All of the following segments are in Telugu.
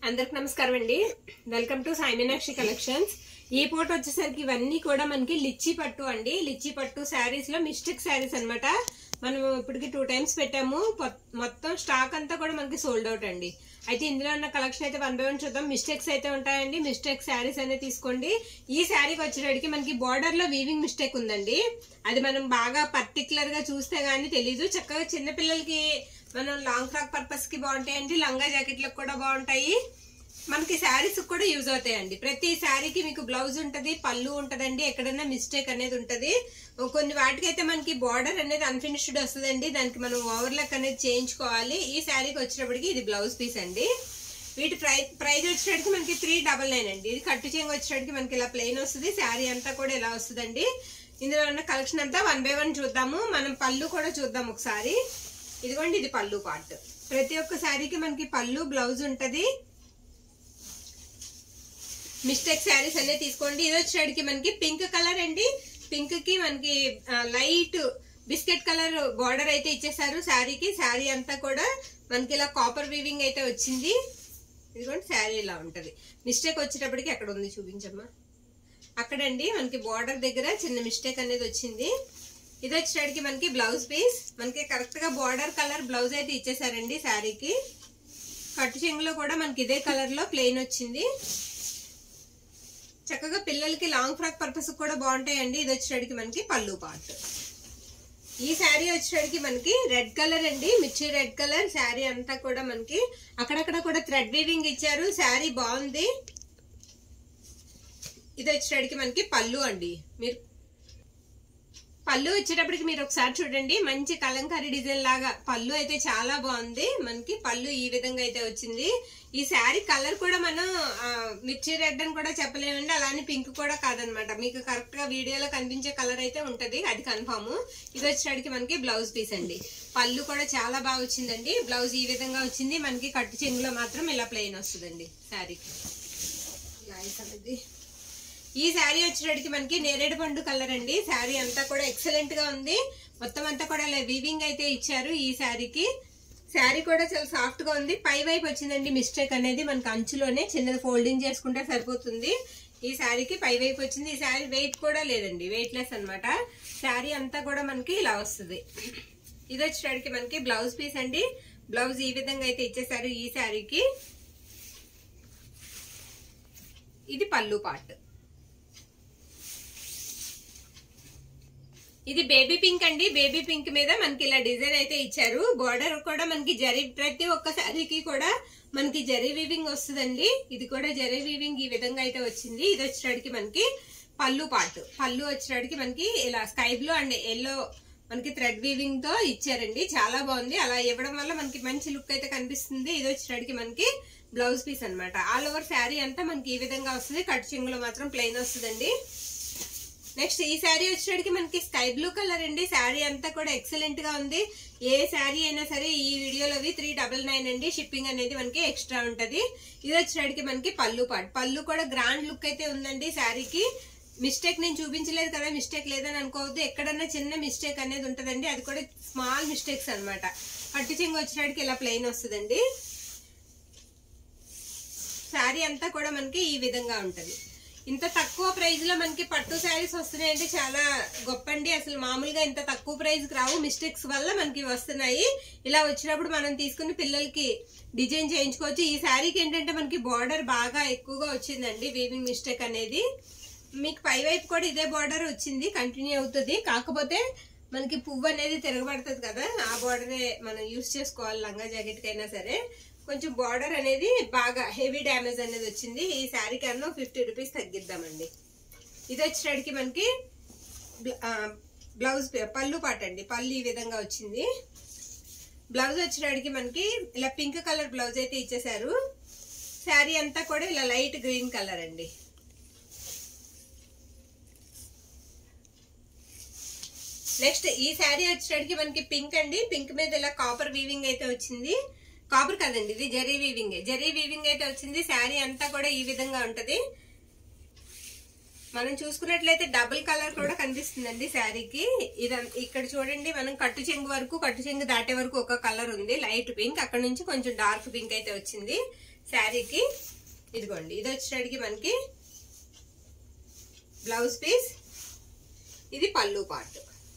అందరికి నమస్కారం అండి welcome to Sai Meenakshi collections ఈ పూట వచ్చేసరికి ఇవన్నీ కూడా మనకి లిచ్చి పట్టు అండి లిచ్చి పట్టు శారీస్ లో మిస్టేక్ శారీస్ అన్నమాట మనం ఇప్పటికి టూ టైమ్స్ పెట్టాము పొ- మొత్తం స్టాక్ అంతా కూడా మనకి సోల్డ్ అవుట్ అండి అయితే ఇందులో ఉన్న కలెక్షన్ అయితే వన్ బై వన్ చూద్దాం మిస్టేక్స్ అయితే ఉంటాయండి మిస్టేక్ శారీస్ అనేది తీసుకోండి ఈ శారీకి వచ్చేటడికి మనకి బార్డర్ లో వీవింగ్ మిస్టేక్ ఉందండి అది మనం బాగా పర్టికులర్ గా చూస్తే గానీ తెలీదు చక్కగా చిన్న పిల్లలకి మనం లాంగ్ ఫ్రాక్ పర్పస్ కి బాగుంటాయండి లంగా జాకెట్లకు కూడా బాగుంటాయి మనకి శారీస్ కూడా యూజ్ అవుతాయండి ప్రతి శారీకి మీకు బ్లౌజ్ ఉంటది పళ్ళు ఉంటదండి ఎక్కడైనా మిస్టేక్ అనేది ఉంటది కొన్ని వాటికైతే మనకి బార్డర్ అనేది అన్ఫినిష్డ్ వస్తుందండి దానికి మనం ఓవర్లక్ అనేది చేయించుకోవాలి ఈ శారీకి వచ్చినప్పటికి ఇది బ్లౌజ్ పీస్ అండి వీటి ప్రై ప్రైస్ వచ్చేటప్పటికి మనకి త్రీ డబల్ నైన్ అండి ఇది కట్టు చెంగు వచ్చేటప్పటికి మనకి ఇలా ప్లెయిన్ వస్తుంది శారీ అంతా కూడా ఇలా వస్తుందండి ఇందులో ఉన్న కలెక్షన్ అంతా వన్ బై వన్ చూద్దాము మనం పళ్ళు కూడా చూద్దాం ఒకసారి ఇదిగోండి ఇది పళ్ళు పార్ట్ ప్రతి ఒక్క శారీకి మనకి పళ్ళు బ్లౌజ్ ఉంటది మిస్టేక్ శారీస్ అన్నీ తీసుకోండి ఇది వచ్చేటికి మనకి పింక్ కలర్ అండి పింక్ కి మనకి లైట్ బిస్కెట్ కలర్ బార్డర్ అయితే ఇచ్చేసారు శారీకి శారీ అంతా కూడా మనకి ఇలా కాపర్ వీవింగ్ అయితే వచ్చింది ఇదిగోండి శారీ ఇలా ఉంటది మిస్టేక్ వచ్చేటప్పటికి అక్కడ ఉంది చూపించమ్మా అక్కడండి మనకి బార్డర్ దగ్గర చిన్న మిస్టేక్ అనేది వచ్చింది ఇది వచ్చేటడికి మనకి బ్లౌజ్ పీస్ మనకి కరెక్ట్ గా బార్డర్ కలర్ బ్లౌజ్ అయితే ఇచ్చేసారండి శారీకి కట్టు చెంగులో కూడా మనకి ఇదే కలర్ లో ప్లెయిన్ వచ్చింది చక్కగా పిల్లలకి లాంగ్ ఫ్రాక్ పర్పస్ కూడా బాగుంటాయండి ఇది వచ్చేటడికి మనకి పళ్ళు పార్ట్ ఈ శారీ వచ్చేటడికి మనకి రెడ్ కలర్ అండి మిర్చి రెడ్ కలర్ శారీ అంతా కూడా మనకి అక్కడక్కడ కూడా థ్రెడ్ వీవింగ్ ఇచ్చారు శారీ బాగుంది ఇది వచ్చేటడికి మనకి పళ్ళు అండి మీరు పళ్ళు వచ్చేటప్పటికి మీరు ఒకసారి చూడండి మంచి కలంకారీ డిజైన్ లాగా పళ్ళు అయితే చాలా బాగుంది మనకి పళ్ళు ఈ విధంగా అయితే వచ్చింది ఈ శారీ కలర్ కూడా మనం ఆ, మిర్చి రెడ్ అని కూడా చెప్పలేమండి అలానే పింక్ కూడా కాదనమాట మీకు కరెక్ట్ గా వీడియోలో కనిపించే కలర్ అయితే ఉంటది అది కన్ఫామ్ ఇది వచ్చేటికి మనకి బ్లౌజ్ పీస్ అండి పళ్ళు కూడా చాలా బాగా వచ్చిందండి బ్లౌజ్ ఈ విధంగా వచ్చింది మనకి కట్టు చెంగులో మాత్రం ఇలా ప్లెయిన్ వస్తుందండి శారీకి నైస్ అనేది ఈ శారీ వచ్చేటడికి మనకి నేరేడు పండు కలర్ అండి శారీ అంతా కూడా ఎక్సలెంట్ గా ఉంది మొత్తం అంతా కూడా ఇలా వీవింగ్ అయితే ఇచ్చారు ఈ శారీకి శారీ కూడా చాలా సాఫ్ట్ గా ఉంది పై వైపు వచ్చిందండి మిస్టేక్ అనేది మనకి అంచులోనే చిన్నది ఫోల్డింగ్ చేసుకుంటే సరిపోతుంది ఈ శారీకి పై వైపు వచ్చింది ఈ శారీ వెయిట్ కూడా లేదండి వెయిట్ లెస్ అనమాట శారీ అంతా కూడా మనకి ఇలా వస్తుంది ఇది వచ్చేటడికి మనకి బ్లౌజ్ పీస్ అండి బ్లౌజ్ ఈ విధంగా అయితే ఇచ్చేసారు ఈ శారీకి ఇది పళ్ళు పార్ట్ ఇది బేబీ పింక్ అండి బేబీ పింక్ మీద మనకి ఇలా డిజైన్ అయితే ఇచ్చారు బార్డర్ కూడా మనకి జరి ప్రతి ఒక్క శారీకి కూడా మనకి జరీ వీవింగ్ వస్తుందండి ఇది కూడా జరీ వీవింగ్ ఈ విధంగా అయితే వచ్చింది ఇది వచ్చేటికి మనకి పళ్ళు పార్ట్ పళ్ళు వచ్చేటికి మనకి ఇలా స్కై బ్లూ అండ్ ఎల్లో మనకి థ్రెడ్ వీవింగ్ తో ఇచ్చారండి చాలా బాగుంది అలా ఇవ్వడం వల్ల మనకి మంచి లుక్ అయితే కనిపిస్తుంది ఇది వచ్చేటికి మనకి బ్లౌజ్ పీస్ అన్నమాట ఆల్ ఓవర్ శారీ అంతా మనకి ఈ విధంగా వస్తుంది కట్ చెంగులో మాత్రం ప్లెయిన్ వస్తుందండి నెక్స్ట్ ఈ శారీ వచ్చేటికి మనకి స్కై బ్లూ కలర్ అండి శారీ అంతా కూడా ఎక్సలెంట్ గా ఉంది ఏ శారీ అయినా సరే ఈ వీడియోలోవి త్రీ డబల్ నైన్ అండి షిప్పింగ్ అనేది మనకి ఎక్స్ట్రా ఉంటది ఇది వచ్చేటికి మనకి పళ్ళు పాట్ పళ్ళు కూడా గ్రాండ్ లుక్ అయితే ఉందండి శారీకి మిస్టేక్ నేను చూపించలేదు కదా మిస్టేక్ లేదని అనుకోవద్దు ఎక్కడన్నా చిన్న మిస్టేక్ అనేది ఉంటదండి అది కూడా స్మాల్ మిస్టేక్స్ అన్నమాట పట్టు చెంగు వచ్చేటికి ఇలా ప్లెయిన్ వస్తుందండి శారీ అంతా కూడా మనకి ఈ విధంగా ఉంటది ఇంత తక్కువ ప్రైస్ లో మనకి పట్టు శారీస్ వస్తున్నాయంటే చాలా గొప్ప అండి అసలు మామూలుగా ఇంత తక్కువ ప్రైస్ రావు మిస్టేక్స్ వల్ల మనకి వస్తున్నాయి ఇలా వచ్చినప్పుడు మనం తీసుకుని పిల్లలకి డిజైన్ చేయించుకోవచ్చు ఈ శారీకి ఏంటంటే మనకి బార్డర్ బాగా ఎక్కువగా వచ్చిందండి వీవింగ్ మిస్టేక్ అనేది మీకు పై వైపు కూడా ఇదే బార్డర్ వచ్చింది కంటిన్యూ అవుతుంది కాకపోతే మనకి పువ్వు అనేది తిరగబడుతుంది కదా ఆ బార్డరే మనం యూస్ చేసుకోవాలి లంగా జాకెట్ కైనా సరే కొంచెం బార్డర్ అనేది బాగా హెవీ డ్యామేజ్ అనేది వచ్చింది ఈ శారీ కన్నా ఫిఫ్టీ రూపీస్ తగ్గిద్దామండి ఇది వచ్చేటికి మనకి బ్ల- ఆ, బ్లౌజ్ పే- పళ్ళు పాట అండి పళ్ళు ఈ విధంగా వచ్చింది బ్లౌజ్ వచ్చేటికి మనకి ఇలా పింక్ కలర్ బ్లౌజ్ అయితే ఇచ్చేసారు శారీ అంతా కూడా ఇలా లైట్ గ్రీన్ కలర్ అండి నెక్స్ట్ ఈ శారీ వచ్చేటికి మనకి పింక్ అండి పింక్ మీద ఇలా కాపర్ వీవింగ్ అయితే వచ్చింది కాపర్ కాదండి ఇది జరీ వీవింగ్ జరీ వీవింగ్ అయితే వచ్చింది శారీ అంతా కూడా ఈ విధంగా ఉంటది మనం చూసుకున్నట్లయితే డబుల్ కలర్ కూడా కనిపిస్తుందండి శారీకి ఇదం ఇక్కడ చూడండి మనం కట్టు చెంగు వరకు కట్టు చెంగు దాటే వరకు ఒక కలర్ ఉంది లైట్ పింక్ అక్కడ నుంచి కొంచెం డార్క్ పింక్ అయితే వచ్చింది శారీకి ఇదిగోండి ఇది వచ్చేటికి మనకి బ్లౌజ్ పీస్ ఇది పళ్ళు పార్ట్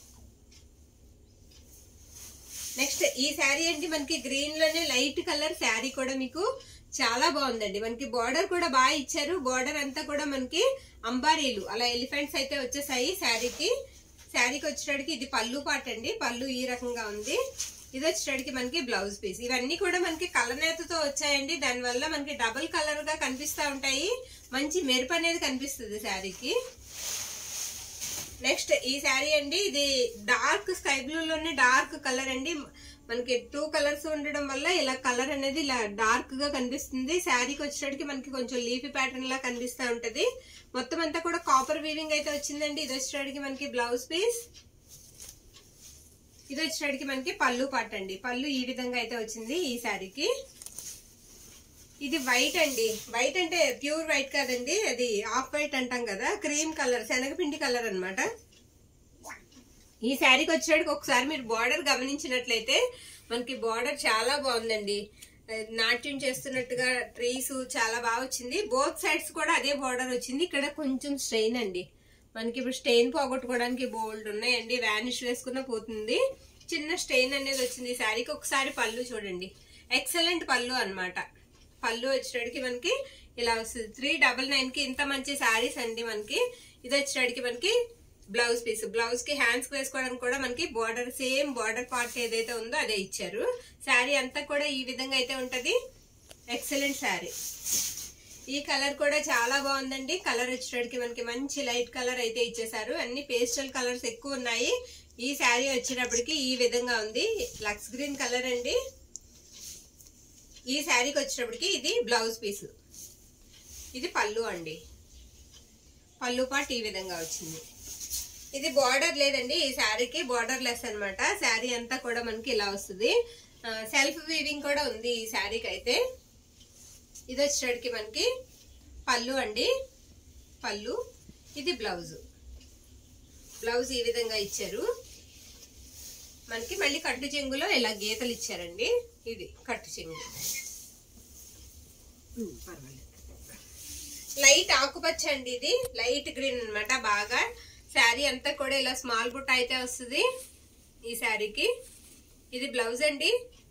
నెక్స్ట్ ఈ శారీ అంటే మనకి గ్రీన్ లోనే లైట్ కలర్ శారీ కూడా మీకు చాలా బాగుందండి మనకి బార్డర్ కూడా బాగా ఇచ్చారు బార్డర్ అంతా కూడా మనకి అంబారీలు అలా ఎలిఫెంట్స్ అయితే వచ్చేసాయి శారీకి శారీకి వచ్చేటడికి ఇది పళ్ళు పాట అండి పళ్ళు ఈ రకంగా ఉంది ఇది వచ్చేటడికి మనకి బ్లౌజ్ పీస్ ఇవన్నీ కూడా మనకి కలనేతతో వచ్చాయండి దానివల్ల మనకి డబుల్ కలర్ గా కనిపిస్తా ఉంటాయి మంచి మెరుపు అనేది కనిపిస్తుంది శారీకి నెక్స్ట్ ఈ శారీ అండి ఇది డార్క్ స్కై బ్లూ లోనే డార్క్ కలర్ అండి మనకి టూ కలర్స్ ఉండడం వల్ల ఇలా కలర్ అనేది ఇలా డార్క్ గా కనిపిస్తుంది శారీకి వచ్చేటికి మనకి కొంచెం లీఫీ ప్యాటర్న్ లా కనిపిస్తా ఉంటది మొత్తం అంతా కూడా కాపర్ వీవింగ్ అయితే వచ్చిందండి ఇది వచ్చేటికి మనకి బ్లౌజ్ పీస్ ఇది వచ్చేటికి మనకి పళ్ళు పాట అండి పళ్ళు ఈ విధంగా అయితే వచ్చింది ఈ శారీకి ఇది వైట్ అండి వైట్ అంటే ప్యూర్ వైట్ కాదండి అది ఆఫ్ వైట్ అంటాం కదా క్రీమ్ కలర్ శనగపిండి కలర్ అన్నమాట ఈ శారీకి వచ్చేటికి ఒకసారి మీరు బార్డర్ గమనించినట్లయితే మనకి బార్డర్ చాలా బాగుందండి ఆ, నాట్యం చేస్తున్నట్టుగా ట్రీస్ చాలా బాగా వచ్చింది బోత్ సైడ్స్ కూడా అదే బార్డర్ వచ్చింది ఇక్కడ కొంచెం స్ట్రెయిన్ అండి మనకి ఇప్పుడు స్టెయిన్ పోగొట్టుకోవడానికి బోల్డ్ ఉన్నాయండి వ్యానిష్ వేసుకున్న పోతుంది చిన్న స్టెయిన్ అనేది వచ్చింది ఈ శారీకి ఒకసారి పళ్ళు చూడండి ఎక్సలెంట్ పళ్ళు అన్నమాట పళ్ళు వచ్చేటికి మనకి ఇలా వస్తుంది త్రీ డబల్ నైన్ కి ఇంత మంచి శారీస్ అండి మనకి ఇది వచ్చేటికి మనకి బ్లౌజ్ పీస్ బ్లౌజ్ కి హ్యాండ్స్ వేసుకోవడానికి కూడా మనకి బార్డర్ సేమ్ బార్డర్ పార్ట్ ఏదైతే ఉందో అదే ఇచ్చారు శారీ అంతా కూడా ఈ విధంగా అయితే ఉంటది ఎక్సలెంట్ శారీ ఈ కలర్ కూడా చాలా బాగుందండి కలర్ వచ్చేటికి మనకి మంచి లైట్ కలర్ అయితే ఇచ్చేసారు అన్ని పేస్టల్ కలర్స్ ఎక్కువ ఉన్నాయి ఈ శారీ వచ్చేటప్పటికి ఈ విధంగా ఉంది లక్స్ గ్రీన్ కలర్ అండి ఈ శారీకి వచ్చేటప్పటికి ఇది బ్లౌజ్ పీస్ ఇది పళ్ళు అండి పళ్ళు పాటు ఈ విధంగా వచ్చింది ఇది బార్డర్ లేదండి ఈ శారీకి బార్డర్ లెస్ అనమాట శారీ అంతా కూడా మనకి ఇలా వస్తుంది సెల్ఫ్ వీవింగ్ కూడా ఉంది ఈ శారీకి అయితే ఇది వచ్చేటికి మనకి పళ్ళు అండి పళ్ళు ఇది బ్లౌజ్ బ్లౌజ్ ఈ విధంగా ఇచ్చారు మనకి మళ్ళీ కట్టు చెంగులో ఇలా గీతలు ఇచ్చారండి ఇది కట్టు చెంగు ఉమ్, పర్వాలేదు లైట్ ఆకుపచ్చ అండి ఇది లైట్ గ్రీన్ అన్నమాట బాగా శారీ అంతా కూడా ఇలా స్మాల్ బుట్ట అయితే వస్తుంది ఈ శారీకి ఇది బ్లౌజ్ అండి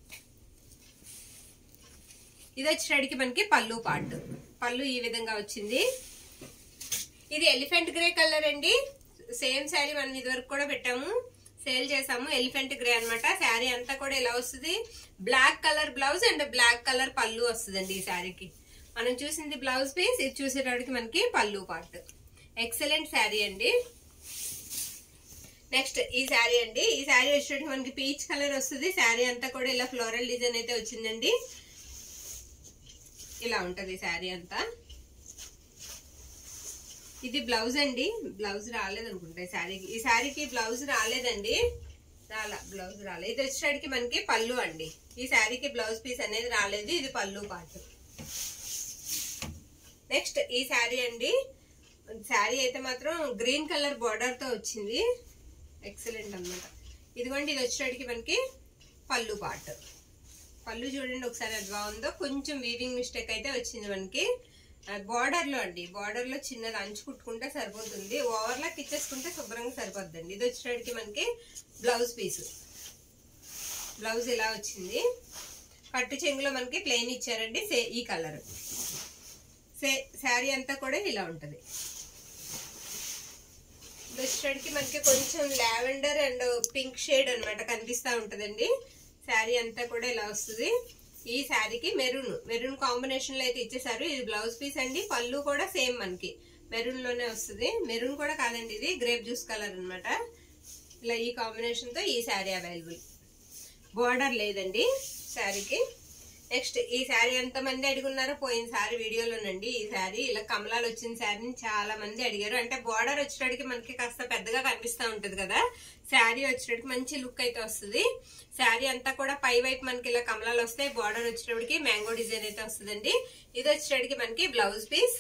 ఇది వచ్చేటికి మనకి పళ్ళు పార్ట్ పళ్ళు ఈ విధంగా వచ్చింది ఇది ఎలిఫెంట్ గ్రే కలర్ అండి సేమ్ శారీ మనం ఇది వరకు కూడా పెట్టాము సేల్ చేసాము ఎలిఫెంట్ గ్రే అన్నమాట శారీ అంతా కూడా ఇలా వస్తుంది black colour blouse and black colour పళ్ళు వస్తుందండి ఈ శారీకి మనం చూసింది బ్లౌజ్ పీస్ ఇది చూసేటప్పటికి మనకి పళ్ళు పార్ట్ ఎక్సలెంట్ శారీ అండి నెక్స్ట్ ఈ శారీ అండి ఈ శారీ వచ్చేటప్పటికి మనకి పీచ్ కలర్ వస్తుంది శారీ అంతా కూడా ఇలా ఫ్లోరల్ డిజైన్ అయితే వచ్చిందండి ఇలా ఉంటది శారీ అంతా ఇది బ్లౌజ్ అండి బ్లౌజ్ రాలేదు అనుకుంటా ఈ శారీకి ఈ శారీకి బ్లౌజ్ రాలేదండి రాలా బ్లౌజ్ రాలేదు ఇది వచ్చేటికి మనకి పళ్ళు అండి ఈ శారీకి బ్లౌజ్ పీస్ అనేది రాలేదు ఇది పళ్ళు పార్ట్ నెక్స్ట్ ఈ శారీ అండి శారీ అయితే మాత్రం గ్రీన్ కలర్ బార్డర్ తో వచ్చింది ఎక్సలెంట్ అన్నమాట ఇదిగోండి ఇది వచ్చేటికి మనకి పళ్ళు పార్ట్ పళ్ళు చూడండి ఒకసారి అది బాగుందో కొంచెం వీవింగ్ మిస్టేక్ అయితే వచ్చింది మనకి బార్డర్ లో అండి బార్డర్ లో చిన్నది అంచు కుట్టుకుంటే సరిపోతుంది ఓవర్ లాక్ ఇచ్చేసుకుంటే శుభ్రంగా సరిపోద్దండి ఇది వచ్చేటికి మనకి బ్లౌజ్ పీస్ బ్లౌజ్ ఇలా వచ్చింది కట్టు చెంగులో మనకి ప్లెయిన్ ఇచ్చారండి సే ఈ కలర్ సే శారీ అంతా కూడా ఇలా ఉంటది వచ్చేటికి మనకి కొంచెం లావెండర్ అండ్ పింక్ షేడ్ అన్నమాట కనిపిస్తా ఉంటదండి శారీ అంతా కూడా ఇలా వస్తుంది ఈ శారీకి మెరూన్ మెరూన్ కాంబినేషన్ లో అయితే ఇచ్చేసారు ఇది బ్లౌజ్ పీస్ అండి పళ్ళు కూడా సేమ్ మనకి మెరూన్ లోనే వస్తుంది మెరూన్ కూడా కాదండి ఇది గ్రేప్ జ్యూస్ కలర్ అన్నమాట ఇలా ఈ కాంబినేషన్ తో ఈ శారీ అవైలబుల్ బోర్డర్ లేదండి శారీకి నెక్స్ట్ ఈ శారీ ఎంత మంది అడుగున్నారో పోయిన సారి వీడియోలోనండి ఈ శారీ ఇలా కమలాలు వచ్చిన శారీని చాలా మంది అడిగారు అంటే బార్డర్ వచ్చేటికి మనకి కాస్త పెద్దగా కనిపిస్తా ఉంటది కదా శారీ వచ్చేటికి మంచి లుక్ అయితే వస్తుంది శారీ అంతా కూడా పై వైపు మనకి ఇలా కమలాలు వస్తాయి బార్డర్ వచ్చేటప్పటికి మ్యాంగో డిజైన్ అయితే వస్తుందండి ఇది వచ్చేటప్పటికి మనకి బ్లౌజ్ పీస్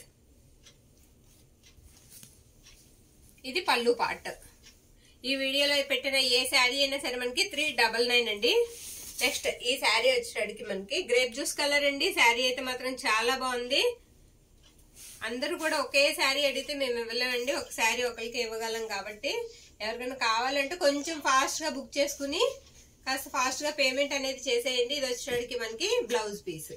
ఇది పళ్ళు పార్ట్ ఈ వీడియోలో పెట్టిన ఏ శారీ అయినా సరే మనకి త్రీ డబల్ నైన్ అండి నెక్స్ట్ ఈ శారీ వచ్చేటికి మనకి గ్రేప్ జ్యూస్ కలర్ అండి శారీ అయితే మాత్రం చాలా బాగుంది అందరూ కూడా ఒకే శారీ అడిగితే మేము ఇవ్వలేమండి ఒక శారీ ఒకరికి ఇవ్వగలం కాబట్టి ఎవరికైనా కావాలంటే కొంచెం ఫాస్ట్ గా బుక్ చేసుకుని కాస్త ఫాస్ట్ గా పేమెంట్ అనేది చేసేయండి ఇది వచ్చేటికి మనకి బ్లౌజ్ పీస్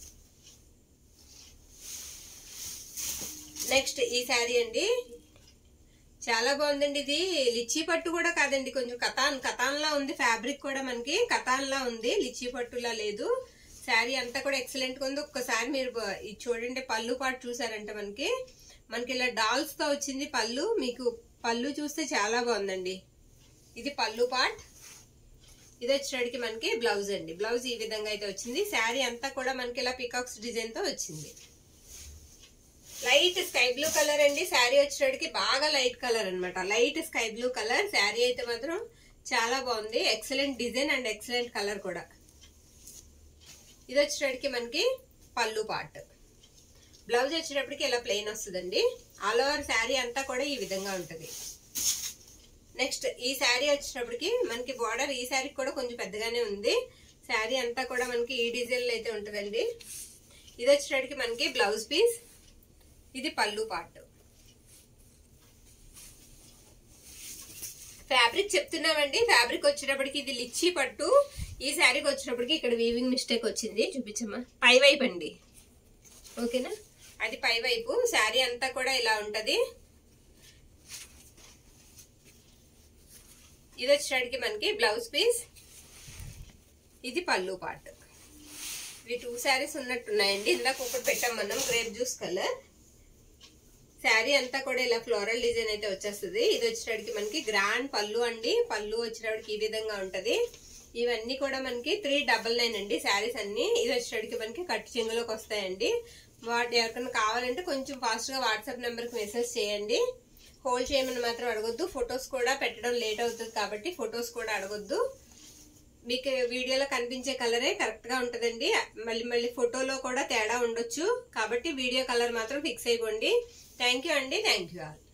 నెక్స్ట్ ఈ శారీ అండి చాలా బాగుందండి ఇది లిచ్చీ పట్టు కూడా కాదండి కొంచెం కథాన్ కథాన్లా ఉంది ఫ్యాబ్రిక్ కూడా మనకి కథాన్లా ఉంది లిచ్చీ పట్టులా లేదు శారీ అంతా కూడా ఎక్సలెంట్ గా ఉంది ఒక్కసారి మీరు బ- ఇది చూడండి పళ్ళు పాటు చూసారంటే మనకి మనకి ఇలా డాల్స్ తో వచ్చింది పళ్ళు మీకు పళ్ళు చూస్తే చాలా బాగుందండి ఇది పళ్ళు పార్ట్ ఇది వచ్చేటికి మనకి బ్లౌజ్ అండి బ్లౌజ్ ఈ విధంగా అయితే వచ్చింది శారీ అంతా కూడా మనకి ఇలా పికాక్స్ డిజైన్ తో వచ్చింది లైట్ స్కై బ్లూ కలర్ అండి శారీ వచ్చేటికి బాగా లైట్ కలర్ అన్నమాట light sky blue colour sari అయితే మాత్రం చాలా బాగుంది excellent design and excellent colour కూడా ఇది వచ్చేటప్పటికి మనకి పళ్ళు పార్ట్ బ్లౌజ్ వచ్చేటప్పటికి ఇలా ప్లెయిన్ వస్తుందండి ఆల్ ఓవర్ శారీ అంతా కూడా ఈ విధంగా ఉంటుంది నెక్స్ట్ ఈ శారీ వచ్చేటప్పటికి మనకి బార్డర్ ఈ శారీకి కూడా కొంచెం పెద్దగానే ఉంది శారీ అంతా కూడా మనకి ఈ డిజైన్ అయితే ఉంటుందండి ఇది వచ్చేటప్పటికి మనకి బ్లౌజ్ పీస్ ఇది పళ్ళు పార్ట్ ఫ్యాబ్రిక్ చెప్తున్నామండి ఫ్యాబ్రిక్ వచ్చేటప్పటికి ఇది లిచ్చి పట్టు ఈ శారీకి వచ్చేటప్పటికి ఇక్కడ వీవింగ్ మిస్టేక్ వచ్చింది చూపించమ్మా పై వైపు అండి ఓకేనా అది పై వైపు శారీ అంతా కూడా ఇలా ఉంటది ఇది వచ్చేటప్పటికి మనకి బ్లౌజ్ పీస్ ఇది పళ్ళు పార్ట్ ఇవి టూ శారీస్ ఉన్నట్టున్నాయండి ఇందాక ఒకటి పెట్టాం మనం గ్రేప్ జ్యూస్ కలర్ శారీ అంతా కూడా ఇలా ఫ్లోరల్ డిజైన్ అయితే వచ్చేస్తుంది ఇది వచ్చేటప్పటికి మనకి గ్రాండ్ పళ్ళు అండి పళ్ళు వచ్చేటప్పటికి ఈ విధంగా ఉంటది ఇవన్నీ కూడా మనకి త్రీ డబల్ నైన్ అండి శారీస్ అన్ని ఇది వచ్చేటప్పటికి మనకి కట్టు చెంగులోకి వస్తాయండి వాటి ఎవరికైనా కావాలంటే కొంచెం ఫాస్ట్ గా వాట్సాప్ నెంబర్ కి మెసేజ్ చేయండి హోల్డ్ చేయమని మాత్రం అడగొద్దు ఫొటోస్ కూడా పెట్టడం లేట్ అవుతుంది కాబట్టి ఫొటోస్ కూడా అడగొద్దు మీకు వీడియోలో కనిపించే కలరే కరెక్ట్ గా ఉంటదండి మళ్ళీ మళ్ళీ ఫోటోలో కూడా తేడా ఉండొచ్చు కాబట్టి వీడియో కలర్ మాత్రం ఫిక్స్ అయిపోండి థ్యాంక్ యూ అండి థ్యాంక్ యూ ఆల్